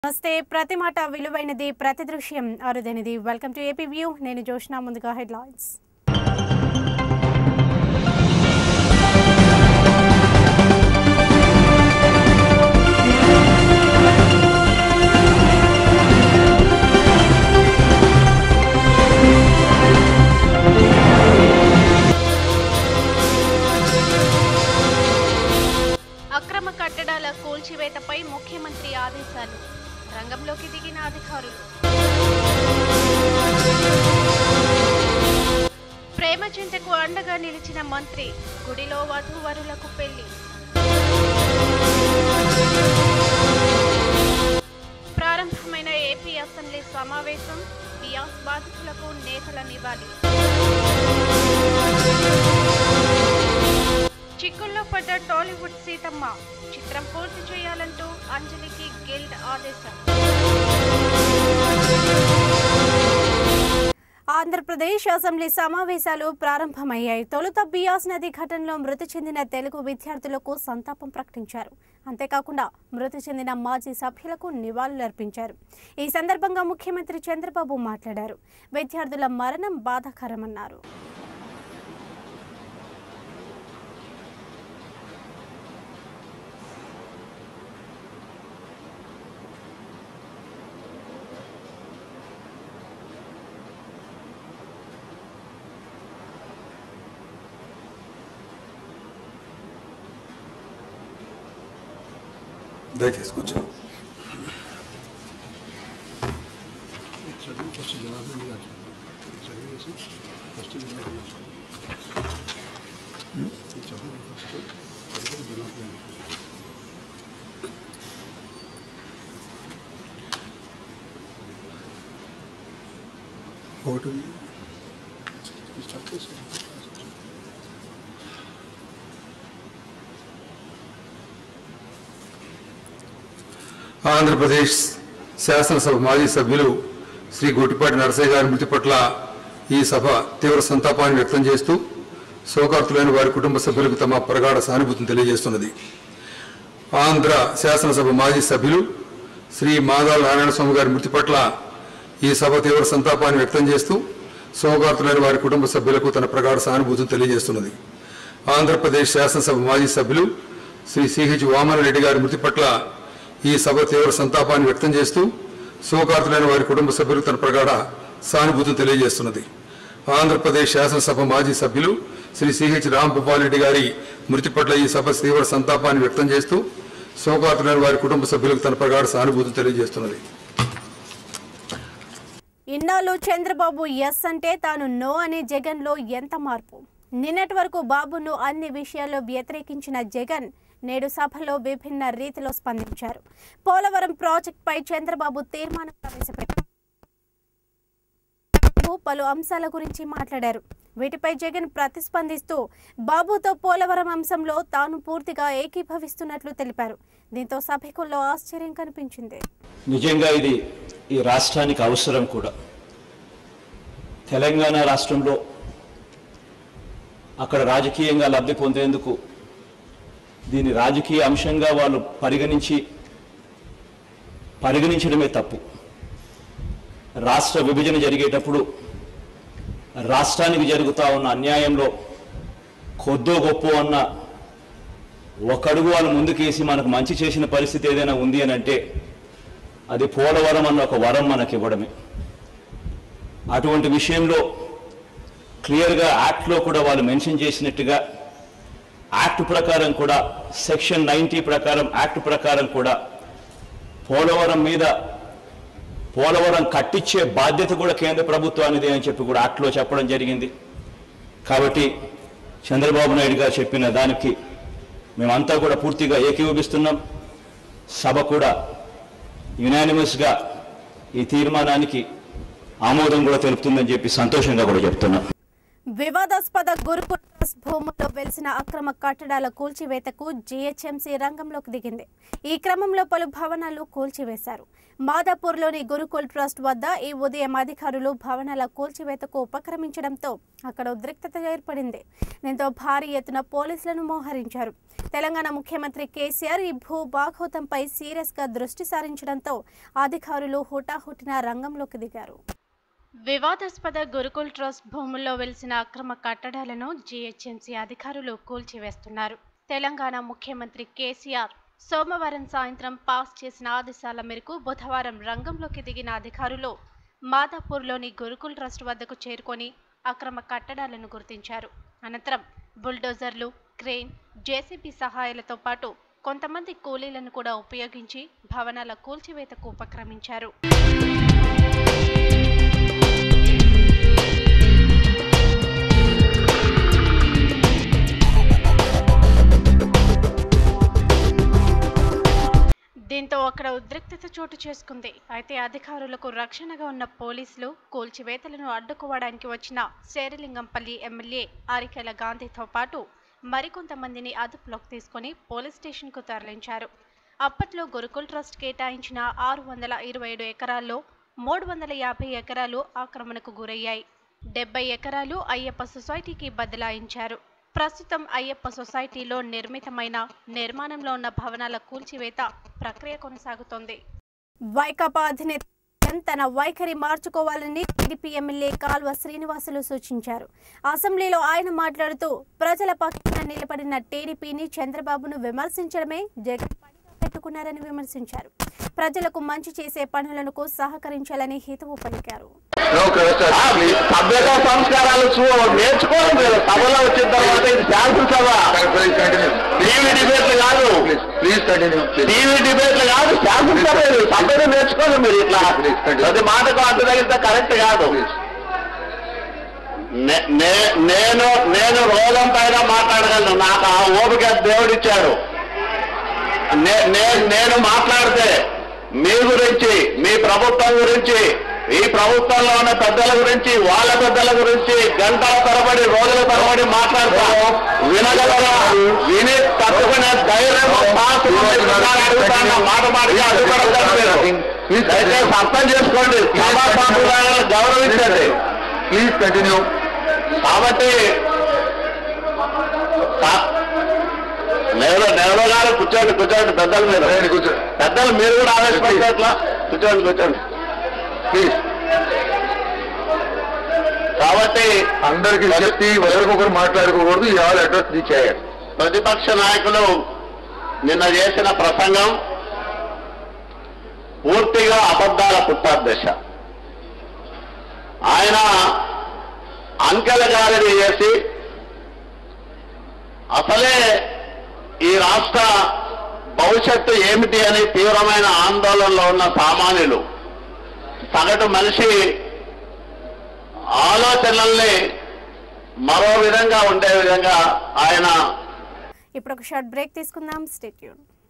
నమస్తే ప్రతి మాట విలువైనది ప్రతి దృశ్యం అరుదైనది వెల్కమ్ టు ఏపీ వ్యూ నేను జోష్నా ముందుగా హెడ్లైన్స్ అక్రమ కట్టడాల కూల్చివేతపై ముఖ్యమంత్రి ఆదేశాలు రంగంలోకి దిగిన అధికారులు ప్రేమ చింతకు అండగా నిలిచిన మంత్రి గుడిలో వధూవరులకు పెళ్లి ప్రారంభమైన ఏపీ అసెంబ్లీ సమావేశం బియాస్ బాధితులకు నేతల నివాళి చిక్కుల్లో పడ్డ టాలీవుడ్ సీతమ్మ చిత్రం పూర్తి చేయాలంటూ అంజలికి గిల్డ్ ఆదేశం ఆంధ్రప్రదేశ్ అసెంబ్లీ సమావేశాలు ప్రారంభమయ్యాయి తొలుత బియాస్ నది ఘటనలో మృతి చెందిన తెలుగు విద్యార్థులకు సంతాపం ప్రకటించారు అంతేకాకుండా మృతి చెందిన మాజీ సభ్యులకు నివాళులర్పించారు ఈ సందర్భంగా ముఖ్యమంత్రి చంద్రబాబు మాట్లాడారు విద్యార్థుల మరణం బాధాకరమన్నారు దయచేసి కూర్చో చదువు ఫస్ట్ జవాబు మీద చదివేసి ఫస్ట్ జవాబు ఈ చదువు ఫస్ట్ చదువు జవాబు ఒకటి స్టార్ట్ చేసి ఆంధ్రప్రదేశ్ శాసనసభ మాజీ సభ్యులు శ్రీ గొట్టిపాటి నరసయ్య గారి మృతి పట్ల ఈ సభ తీవ్ర సంతాపాన్ని వ్యక్తం చేస్తూ శోకార్తులైన వారి కుటుంబ సభ్యులకు తమ ప్రగాఢ సానుభూతిని తెలియజేస్తున్నది ఆంధ్ర శాసనసభ మాజీ సభ్యులు శ్రీ మాదాల నారాయణ స్వామి గారి మృతి పట్ల ఈ సభ తీవ్ర సంతాపాన్ని వ్యక్తం చేస్తూ శోకార్తులైన వారి కుటుంబ సభ్యులకు తన ప్రగాఢ సానుభూతిని తెలియజేస్తున్నది ఆంధ్రప్రదేశ్ శాసనసభ మాజీ సభ్యులు శ్రీ సిహెచ్ వామనరెడ్డి గారి మృతి పట్ల ఈ సభ తీవ్ర సంతాపాన్ని వ్యక్తం చేస్తూ శోకార్తులైన వారి కుటుంబ సభ్యులకు తన ప్రగాఢ సానుభూతిని తెలియజేస్తున్నది ఆంధ్రప్రదేశ్ శాసనసభ మాజీ సభ్యులు శ్రీ సిహెచ్ రాంభూపాల్ రెడ్డి గారి మృతి పట్ల ఈ సభ తీవ్ర సంతాపాన్ని వ్యక్తం చేస్తూ శోకార్తులైన వారి కుటుంబ సభ్యులకు తన ప్రగాఢ సానుభూతిని తెలియజేస్తున్నది ఇన్నాళ్ళు చంద్రబాబు ఎస్ అంటే తాను నో అనే జగన్ లో ఎంత మార్పు నిన్నటి వరకు బాబును అన్ని విషయాల్లో వ్యతిరేకించిన జగన్ నేడు సభలో విభిన్న రీతిలో స్పందించారు పోలవరం ప్రాజెక్టుపై చంద్రబాబు తీర్మానం ప్రవేశపెట్టారు పలు అంశాల గురించి మాట్లాడారు వీటిపై జగన్ ప్రతిస్పందిస్తూ బాబుతో పోలవరం అంశంలో తాను పూర్తిగా ఏకీభవిస్తున్నట్లు తెలిపారు దీంతో సభికుల్లో ఆశ్చర్యం కనిపించింది నిజంగా ఇది ఈ రాష్ట్రానికి అవసరం కూడా తెలంగాణ రాష్ట్రంలో అక్కడ రాజకీయంగా లబ్ధి పొందేందుకు దీని రాజకీయ అంశంగా వాళ్ళు పరిగణించి పరిగణించడమే తప్పు రాష్ట్ర విభజన జరిగేటప్పుడు రాష్ట్రానికి జరుగుతా ఉన్న అన్యాయంలో కొద్దో గొప్ప అన్న ఒకడుగు వాళ్ళు ముందుకేసి మనకు మంచి చేసిన పరిస్థితి ఏదైనా ఉంది అని అంటే అది పోలవరం అన్న ఒక వరం మనకి ఇవ్వడమే అటువంటి విషయంలో క్లియర్గా యాక్ట్లో కూడా వాళ్ళు మెన్షన్ చేసినట్టుగా యాక్ట్ ప్రకారం కూడా సెక్షన్ నైంటీ ప్రకారం యాక్ట్ ప్రకారం కూడా పోలవరం మీద పోలవరం కట్టించే బాధ్యత కూడా కేంద్ర ప్రభుత్వానిదే అని చెప్పి కూడా యాక్ట్లో చెప్పడం జరిగింది కాబట్టి చంద్రబాబు నాయుడు గారు చెప్పిన దానికి మేమంతా కూడా పూర్తిగా ఏకీభవిస్తున్నాం సభ కూడా యునానిమస్గా ఈ తీర్మానానికి ఆమోదం కూడా తెలుపుతుందని చెప్పి సంతోషంగా కూడా చెప్తున్నాం వివాదాస్పద గురుకుల ట్రస్ట్ భూముల్లో వెలిసిన అక్రమ కట్టడాల కూల్చివేతకు జీహెచ్ఎంసీ రంగంలోకి దిగింది ఈ క్రమంలో పలు భవనాలు కూల్చివేశారు మాదాపూర్లోని గురుకుల్ ట్రస్ట్ వద్ద ఈ ఉదయం అధికారులు భవనాల కూల్చివేతకు ఉపక్రమించడంతో అక్కడ ఉద్రిక్తత ఏర్పడింది దీంతో భారీ ఎత్తున పోలీసులను మోహరించారు తెలంగాణ ముఖ్యమంత్రి కేసీఆర్ ఈ భూ బాగోతంపై సీరియస్ గా దృష్టి సారించడంతో అధికారులు హుటాహుటిన రంగంలోకి దిగారు వివాదాస్పద గురుకుల్ ట్రస్ట్ భూముల్లో వెలిసిన అక్రమ కట్టడాలను జీహెచ్ఎంసీ అధికారులు కూల్చివేస్తున్నారు తెలంగాణ ముఖ్యమంత్రి కేసీఆర్ సోమవారం సాయంత్రం పాస్ చేసిన ఆదేశాల మేరకు బుధవారం రంగంలోకి దిగిన అధికారులు మాదాపూర్లోని గురుకుల్ ట్రస్ట్ వద్దకు చేరుకొని అక్రమ కట్టడాలను గుర్తించారు అనంతరం బుల్డోజర్లు క్రేన్ జేసీబీ సహాయాలతో పాటు కొంతమంది కూలీలను కూడా ఉపయోగించి భవనాల కూల్చివేతకు ఉపక్రమించారు దీంతో అక్కడ ఉద్రిక్తత చోటు చేసుకుంది అయితే అధికారులకు రక్షణగా ఉన్న పోలీసులు కూల్చివేతలను అడ్డుకోవడానికి వచ్చిన శేరిలింగంపల్లి ఎమ్మెల్యే ఆరికెల గాంధీతో పాటు మరికొంతమందిని అదుపులోకి తీసుకొని పోలీస్ స్టేషన్కు తరలించారు అప్పట్లో గురుకుల్ ట్రస్ట్ కేటాయించిన ఆరు వందల ఇరవై ఏడు ఎకరాల్లో మూడు వందల యాభై ఎకరాలు ఆక్రమణకు గురయ్యాయి డెబ్బై ఎకరాలు అయ్యప్ప సొసైటీకి బదలాయించారు ప్రస్తుతం అయ్యప్ప సొసైటీలో నిర్మితమైన నిర్మాణంలో ఉన్న భవనాల కూల్చివేత ప్రక్రియ కొనసాగుతోంది వైకాపా అధినేత జగన్ తన వైఖరి మార్చుకోవాలని టీడీపీ ఎమ్మెల్యే కాల్వ శ్రీనివాసులు సూచించారు అసెంబ్లీలో ఆయన మాట్లాడుతూ ప్రజల పక్షాన నిలబడిన టీడీపీని చంద్రబాబును విమర్శించడమే జగన్ పనిగా పెట్టుకున్నారని విమర్శించారు ప్రజలకు మంచి చేసే పనులకు సహకరించాలని హితవు పలికారు No questions, please. సభ్యత సంస్కారాలు చూ నేర్చుకోవాలి మీరు సభలో వచ్చిన తర్వాత ఇది శాసనసభ Please continue. టీవీ డిబేట్లు కాదు Please, please continue. Please. TV డిబేట్లు కాదు శాసనసభ ఇది సభ్యత నేర్చుకోవాలి మీరు ఇట్లా Please, continue. ప్రతి మాటకు అంత తగిలితే కరెక్ట్ కాదు Please. నే- నే- నేను నేను రోగం పైన మాట్లాడగలను నాకు ఆ ఓపిక దేవుడిచ్చాడు నే- నే- నేను మాట్లాడితే మీ గురించి మీ ప్రభుత్వం గురించి ఈ ప్రభుత్వంలో ఉన్న పెద్దల గురించి వాళ్ళ పెద్దల గురించి గంటల తరబడి రోజుల తరబడి మాట్లాడతా వినగలరా విని తట్టుకునే ధైర్యం సాహసం ఉంది. అడుగుతాను మాట మాటగా అడ్డుపడతారు మీరు దయచేసి అర్థం చేసుకోండి సభా సాంప్రదాయాలను గౌరవించండి Please continue. కాబట్టి సా- నెహ్రూ నెహ్రూ గారు కూర్చోండి కూర్చోండి పెద్దలు మీరు రండి, కూర్చో. పెద్దలు మీరు కూడా ఆవేశపడితే ఎట్లా కూర్చోండి కూర్చోండి Please. కాబట్టి అందరికి చెప్పి ఒకరికొకరు మాట్లాడుకోకూడదు ఇవాళ అడ్రస్ చేయాలి ప్రతిపక్ష నాయకులు నిన్న చేసిన ప్రసంగం పూర్తిగా అబద్ధాల పుట్టాదశ ఆయన అంకెల గారిని చేసి అసలే ఈ రాష్ట్ర భవిష్యత్తు ఏమిటి అని తీవ్రమైన ఆందోళనలో ఉన్న సామాన్యులు సగటు మనిషి ఆలోచనల్ని మరో విధంగా ఉండే విధంగా ఆయన ఇప్పుడు ఒక షార్ట్ బ్రేక్ తీసుకుందాం స్టేట్యూన్